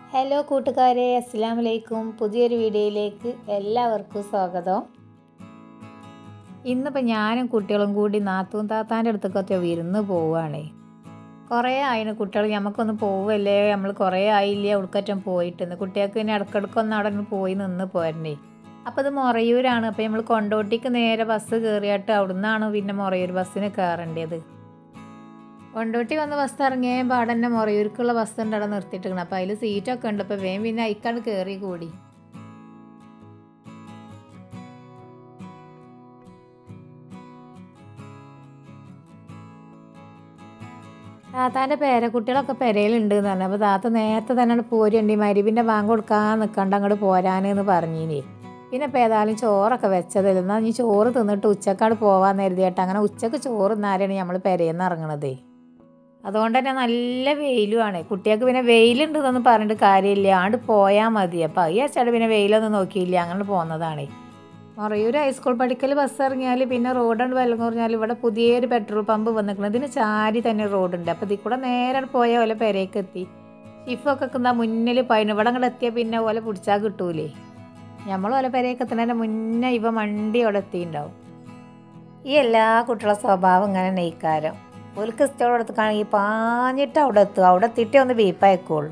hello കൂട്ടുകാരെ അസ്സാം വലൈക്കും പുതിയൊരു വീഡിയോയിലേക്ക് എല്ലാവർക്കും സ്വാഗതം ഇന്നിപ്പോൾ ഞാനും കുട്ടികളും കൂടി നാത്തൂൻ താത്താൻ്റെ അടുത്തൊക്കെ വിരുന്ന് പോവുകയാണേ കുറേ ആയിന് കുട്ടികൾ നമുക്കൊന്ന് പോവല്ലേ നമ്മൾ കുറേ ആയില്ലേ അവിടക്കറ്റം പോയിട്ടെന്ന് കുട്ടികൾക്ക് പിന്നെ ഇടക്കിടക്കൊന്ന് അവിടെ ഒന്ന് പോയി നിന്ന് പോരണേ അപ്പോൾ ഇത് മൊറയൂരാണ് അപ്പോൾ നമ്മൾ കൊണ്ടോട്ടിക്ക് നേരെ ബസ് കയറിയിട്ട് അവിടുന്നാണ് പിന്നെ മൊറയൂർ ബസ്സിന് കയറേണ്ടത് കൊണ്ടോട്ടി വന്ന് ബസ് ഇറങ്ങിയ പാടന്നെ മൊറയൂർക്കുള്ള ബസ് ഉണ്ട് അവിടെ നിർത്തിയിട്ടുണ്ട് അപ്പോൾ അതിൽ സീറ്റൊക്കെ ഉണ്ട് അപ്പോൾ വേഗം പിന്നെ അയിക്കാണ്ട് കയറി കൂടി താത്താൻ്റെ പേരക്കുട്ടികളൊക്കെ പെരയിലുണ്ട് എന്ന് പറഞ്ഞു അപ്പോൾ താത്ത നേരത്തെ തന്നെ പോരുണ്ട് ഈ മരുവിൻ്റെ ബാങ്ക് കൊടുക്കാൻ നിൽക്കണ്ട അങ്ങോട്ട് പോരാനെന്ന് പറഞ്ഞിനി പിന്നെ ഇപ്പോൾ ഏതായാലും ചോറൊക്കെ വെച്ചതല്ല എന്നാൽ ഇനി ചോറ് തിന്നിട്ട് ഉച്ചക്കാട് പോകാൻ കരുതിയിട്ട് അങ്ങനെ ഉച്ചക്ക് ചോറ് തിന്നാലാണ് നമ്മൾ പെരയിൽ നിന്ന് ഇറങ്ങണതേ അതുകൊണ്ട് തന്നെ നല്ല വെയിലുമാണ് കുട്ടികൾക്ക് പിന്നെ വെയിലുണ്ടെന്നൊന്നും പറഞ്ഞിട്ട് കാര്യമില്ല ആണ്ട് പോയാൽ മതി അപ്പോൾ ഈ അച്ചാട് പിന്നെ വെയിലൊന്നും നോക്കിയില്ല അങ്ങനെ പോകുന്നതാണ് മറയൂർ ഹൈസ്കൂൾ പഠിക്കൽ ബസ് ഇറങ്ങിയാൽ പിന്നെ റോഡുണ്ട് വെള്ളം കുറഞ്ഞാൽ ഇവിടെ പുതിയൊരു പെട്രോൾ പമ്പ് വന്നിരിക്കുന്നത് ഇതിന് ചാരി തന്നെ റോഡുണ്ട് അപ്പോൾ ഇതിൽ കൂടെ നേരെ പോയ പോലെ പെരേക്ക് എത്തി ഷിഫൊക്കെ എന്താ മുന്നിൽ പതിന് ഇവിടെ അങ്ങോട്ട് എത്തിയാൽ പിന്നെ ഓലെ പിടിച്ചാൽ കിട്ടൂലേ നമ്മൾ ഓലെ പെരേക്ക് എത്തുന്നതിൻ്റെ മുന്നേ ഇവ വണ്ടി അവിടെ എത്തിയിട്ടുണ്ടാവും ഈ എല്ലാ കുട്ടികളുടെ സ്വഭാവം ഇങ്ങനെ നെയ്ക്കാരം ഓൽക്ക് ഇഷ്ടമുള്ള അടുത്തേക്കാണെങ്കിൽ പാഞ്ഞിട്ട് അവിടെ എത്തുക അവിടെ എത്തിയിട്ടേ ഒന്ന് ബീപ്പയക്കുള്ളൂ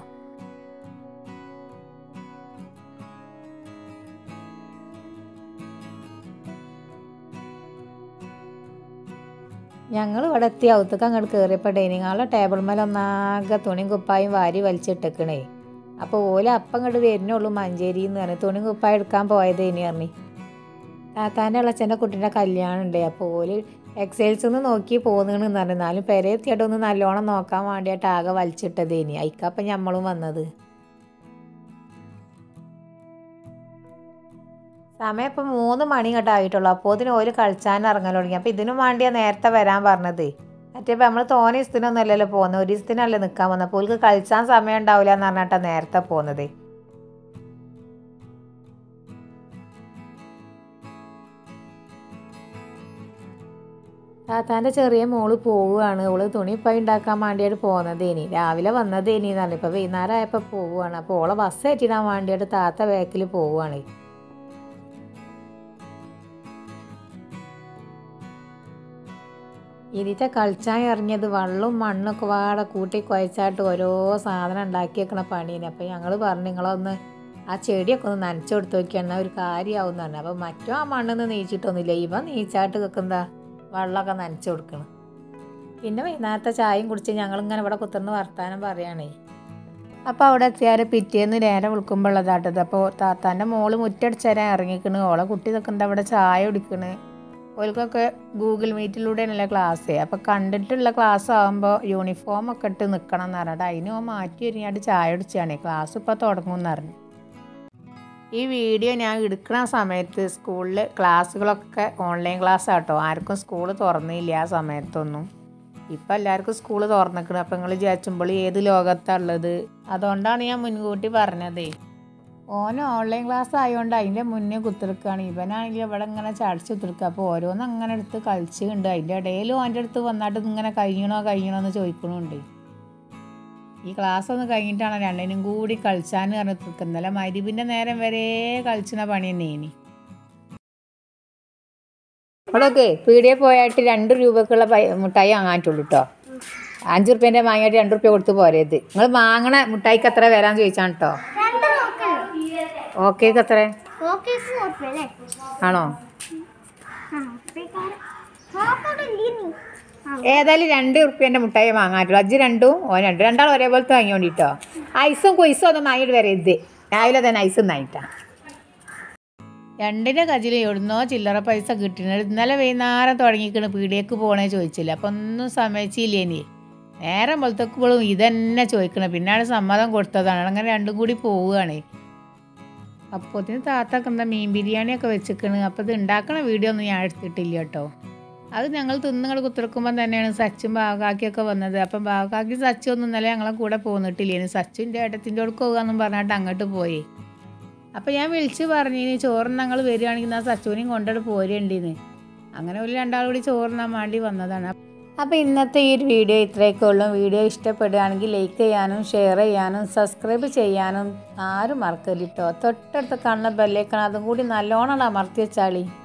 ഞങ്ങൾ ഇവിടെ എത്തി ഔത്തേക്ക് അങ്ങോട്ട് കയറിയപ്പോൾ ഡൈനിങ് ഹാളിലെ ടേബിൾ മേലെ ഒന്നാകെ തുണിയും കുപ്പായും വാരി വലിച്ചിട്ടേക്കണേ അപ്പോൾ ഓല അപ്പം ഇങ്ങോട്ട് വരുന്നുള്ളൂ മഞ്ചേരിയിൽ നിന്ന് പറഞ്ഞു തുണിയും കുപ്പായം എടുക്കാൻ പോയത് ഇനി പറഞ്ഞു താത്താൻ്റെ ഇളച്ചൻ്റെ കുട്ടീൻ്റെ കല്യാണം ഉണ്ട് അപ്പോൾ ഓല് എക്സൈൽസ് ഒന്ന് നോക്കി പോകുന്നതെന്ന് പറഞ്ഞു എന്നാലും പെരയെത്തിയിട്ട് ഒന്ന് നല്ലോണം നോക്കാൻ വേണ്ടിയിട്ട് ആകെ വലിച്ചിട്ടത് ഇനി അയക്കപ്പം ഞമ്മളും വന്നത് സമയം ഇപ്പം മൂന്ന് മണി ഇങ്ങോട്ട് ആയിട്ടുള്ളൂ അപ്പോൾ ഇതിന് ഓല് കളിച്ചാൻ ഇറങ്ങാൻ തുടങ്ങി അപ്പോൾ ഇതിനും വേണ്ടിയാണ് നേരത്തെ വരാൻ പറഞ്ഞത് മറ്റേ ഇപ്പം നമ്മൾ തോനെ ദിവസത്തിനൊന്നും അല്ലല്ലോ പോകുന്നത് ഒരു ദിവസത്തിനല്ലേ നിൽക്കാൻ വന്നത് അപ്പോൾ ഓൽക്ക് കളിച്ചാൻ സമയം ഉണ്ടാവില്ല എന്ന് പറഞ്ഞിട്ടാണ് നേരത്തെ പോകുന്നത് താത്താൻ്റെ ചെറിയ മോള് പോവുകയാണ് ഓള് തുണിപ്പൈ ഉണ്ടാക്കാൻ വേണ്ടിയിട്ട് പോകുന്നത് ഇനി രാവിലെ വന്നത് ഇനി എന്ന് പറഞ്ഞു ഇപ്പോൾ വൈകുന്നേരം ആയപ്പോൾ പോവുകയാണ് അപ്പോൾ ഓളെ ബസ് കയറ്റിടാൻ വേണ്ടിയിട്ട് താത്ത ബാക്കിൽ പോവുകയാണ് ഇതിത്തെ കളിച്ചാൻ ഇറങ്ങിയത് വെള്ളവും മണ്ണൊക്കെ വാടെ കൂട്ടി കുഴച്ചായിട്ട് ഓരോ സാധനം ഉണ്ടാക്കി വെക്കണ പണീനെ അപ്പോൾ ഞങ്ങൾ പറഞ്ഞു നിങ്ങളൊന്ന് ആ ചെടിയൊക്കെ ഒന്ന് നനച്ചു കൊടുത്ത് നോക്കിയാൽ ഒരു കാര്യമാവും എന്ന് പറഞ്ഞു അപ്പോൾ മറ്റോ ആ മണ്ണിന്ന് നീച്ചിട്ടൊന്നുമില്ല ഇവ നീച്ചായിട്ട് വെക്കുന്ന വെള്ളമൊക്കെ നനച്ചു കൊടുക്കണം പിന്നെ വൈകുന്നേരത്തെ ചായയും കുടിച്ച് ഞങ്ങളിങ്ങനെ ഇവിടെ കുത്തിർന്ന് വർത്താനം പറയുകയാണേ അപ്പോൾ അവിടെ എത്തിയാൽ പിറ്റേന്ന് നേരെ വിളിക്കുമ്പോഴുള്ളതാട്ടത് അപ്പോൾ താത്താൻ്റെ മോള് മുറ്റടിച്ച് തരാൻ ഇറങ്ങിക്കണ് ഓളെ കുട്ടി നിൽക്കുന്നുണ്ട് അവിടെ ചായ കുടിക്കണ് ഓൽക്കൊക്കെ ഗൂഗിൾ മീറ്റിലൂടെയാണല്ലോ ക്ലാസ് അപ്പോൾ കണ്ടിട്ടുള്ള ക്ലാസ് ആകുമ്പോൾ യൂണിഫോം ഒക്കെ ഇട്ട് നിൽക്കണം എന്ന് പറഞ്ഞിട്ട് അതിന് ഓൻ മാറ്റി ഒരുങ്ങാണ്ട് ചായ കുടിച്ചാണ് ക്ലാസ് ഇപ്പോൾ തുടങ്ങും എന്ന് പറഞ്ഞു ഈ വീഡിയോ ഞാൻ എടുക്കുന്ന സമയത്ത് സ്കൂളിൽ ക്ലാസ്സുകളൊക്കെ ഓൺലൈൻ ക്ലാസ് ആട്ടോ ആർക്കും സ്കൂൾ തുറന്നില്ല ആ സമയത്തൊന്നും ഇപ്പം എല്ലാവർക്കും സ്കൂൾ തുറന്നിക്കണം അപ്പം നിങ്ങൾ വിചാരിച്ചുമ്പോൾ ഏത് ലോകത്താണ് ഉള്ളത് അതുകൊണ്ടാണ് ഞാൻ മുൻകൂട്ടി പറഞ്ഞതേ ഓന് ഓൺലൈൻ ക്ലാസ് ആയതുകൊണ്ട് അതിൻ്റെ മുന്നേ കുത്തിരിക്കുകയാണ് ഇവനാണെങ്കിൽ ഇവിടെ ഇങ്ങനെ ചടച്ച് കുത്തിരിക്കുക അപ്പോൾ ഓരോന്ന് അങ്ങനെ എടുത്ത് കളിച്ചുണ്ട് അതിൻ്റെ ഇടയിൽ ഓൻ്റെ അടുത്ത് വന്നിട്ട് ഇങ്ങനെ കഴിഞ്ഞണോ കഴിഞ്ഞണോ എന്ന് ചോദിക്കണുണ്ട് ഈ ക്ലാസ് ഒന്ന് കഴിഞ്ഞിട്ടാണ് രണ്ടിനും കൂടി കളിച്ചാൻ പറഞ്ഞിട്ട് ഇന്നലെ മരുവിൻ്റെ നേരം വരെ കളിച്ചിന പണി തന്നെ ഇനി അവിടെയൊക്കെ പീടിയെ പോയിട്ട് രണ്ട് രൂപക്കുള്ള മുട്ടായി വാങ്ങാറ്റുള്ളൂ കേട്ടോ അഞ്ച് റുപ്യേൻ്റെ വാങ്ങിയിട്ട് രണ്ട് റുപ്യ കൊടുത്ത് പോരേത് നിങ്ങൾ വാങ്ങണ മുട്ടായിക്ക് എത്ര വരാൻ ചോദിച്ചാണ് കേട്ടോ ഓക്കേക്ക് എത്ര ആണോ ഏതായാലും രണ്ട് ഉറുപ്പ്യൻ്റെ മുട്ടായി വാങ്ങാറ്റുള്ളൂ അജ്ജ് രണ്ടും ഓ രണ്ട് രണ്ടാളും ഒരേപോലത്തെ വാങ്ങിക്കൊണ്ടിട്ടോ ഐസും കുയിസും ഒന്നും വാങ്ങിയിട്ട് വരരുത് രാവിലെ തന്നെ ഐസും വാങ്ങിട്ടാ രണ്ടിൻ്റെ കജിൽ എവിടുന്നോ ചില്ലറ പൈസ കിട്ടുന്നത് ഇന്നലെ വൈകുന്നേരം തുടങ്ങിക്കണ് പീടിയേക്ക് പോകണേ ചോദിച്ചില്ല അപ്പം ഒന്നും സമ്മതിച്ചില്ല ഇനി നേരം പോലത്തേക്കുമ്പോഴും ഇതന്നെ ചോദിക്കണം പിന്നാണ് സമ്മതം കൊടുത്തതാണ് അങ്ങനെ രണ്ടും കൂടി പോവുകയാണ് അപ്പോൾ ഇതിന് താത്തൊക്കെ എന്താ മീൻ ബിരിയാണിയൊക്കെ വെച്ചിക്കണ് അപ്പോൾ ഇത് ഉണ്ടാക്കണ വീഡിയോ ഒന്നും ഞാൻ എടുത്തിട്ടില്ല കേട്ടോ അത് ഞങ്ങൾ തിന്നുകൾ കുത്തിറക്കുമ്പോൾ തന്നെയാണ് സച്ചും ബാവകാക്കിയൊക്കെ വന്നത് അപ്പം ബാവകാക്കി സച്ചു ഒന്നും ഇന്നലെ ഞങ്ങളെ കൂടെ പോന്നിട്ടില്ലേന് സച്ചുൻ്റെ ഏട്ടത്തിൻ്റെ അടുക്ക് പോകാമെന്നും പറഞ്ഞിട്ട് അങ്ങോട്ട് പോയി അപ്പോൾ ഞാൻ വിളിച്ച് പറഞ്ഞിന് ചോറിന് ഞങ്ങൾ വരികയാണെങ്കിൽ ആ സച്ചുവിനെയും കൊണ്ടിട്ട് പോരേണ്ടിന്ന് അങ്ങനെ ഒരു രണ്ടാളും കൂടി ചോറിനാൻ വേണ്ടി വന്നതാണ് അപ്പോൾ ഇന്നത്തെ ഈ ഒരു വീഡിയോ ഇത്രയൊക്കെ ഉള്ളൂ വീഡിയോ ഇഷ്ടപ്പെടുകയാണെങ്കിൽ ലൈക്ക് ചെയ്യാനും ഷെയർ ചെയ്യാനും സബ്സ്ക്രൈബ് ചെയ്യാനും ആരും മറക്കരുത് കേട്ടോ തൊട്ടടുത്ത് കാണുന്ന ബെല്ലേക്കണം അതും കൂടി നല്ലോണം അമർത്തി വെച്ചാളി